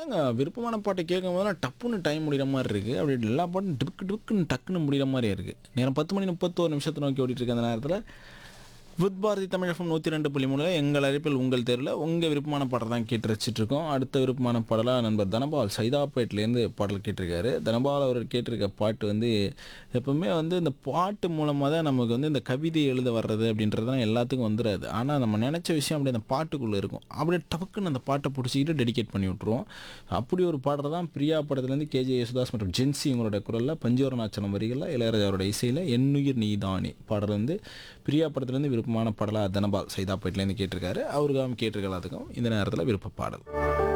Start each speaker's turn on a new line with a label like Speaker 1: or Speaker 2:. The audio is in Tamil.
Speaker 1: என்னங்க விருப்பமான பாட்டை கேட்கும் போதெல்லாம் டப்புன்னு டைம் முடிகிற மாதிரி இருக்குது அப்படி எல்லா பாட்டும் டிக்கு டிக்குன்னு டக்குன்னு முடிகிற மாதிரி இருக்குது நேரம் பத்து மணி முப்பத்தோரு நிமிஷத்தை நோக்கி ஓடிட்டு இருக்க அந்த நேரத்தில் வித் பாரதி தமிழகம் நூற்றி ரெண்டு புள்ளி மூணில் எங்கள் அழைப்பில் உங்கள் தேர்வில் உங்கள் விருப்பமான பாடல் தான் கேட்டு ரசிச்சிட்டு இருக்கோம் அடுத்த விருப்பமான பாடலாக நண்பர் தனபால் சைதாப்பேட்லேருந்து பாடல் கேட்டிருக்காரு தனபால் அவர் கேட்டிருக்க பாட்டு வந்து எப்பவுமே வந்து இந்த பாட்டு மூலமாக தான் நமக்கு வந்து இந்த கவிதை எழுத வர்றது அப்படின்றது தான் எல்லாத்துக்கும் வந்துடாது ஆனால் நம்ம நினச்ச விஷயம் அப்படியே அந்த பாட்டுக்குள்ளே இருக்கும் அப்படியே டப்புக்குன்னு அந்த பாட்டை பிடிச்சிக்கிட்டு டெடிகேட் பண்ணி விட்ருவோம் அப்படி ஒரு பாடல் தான் பிரியா படத்துலேருந்து கேஜே யேசுதாஸ் மற்றும் ஜென்சி இவங்களோட குரலில் பஞ்சோரநாச்சனம் வரிகளில் இளையராஜாவோட இசையில் எண்ணுயிர் நீதானே பாடல் வந்து பிரியா படத்துலேருந்து விருப்பமான பாடலாக தனபால் சைதாப்பேட்லேருந்து கேட்டிருக்காரு அவருக்காக கேட்டிருக்க எல்லாத்துக்கும் இந்த நேரத்தில் விருப்ப பாடல்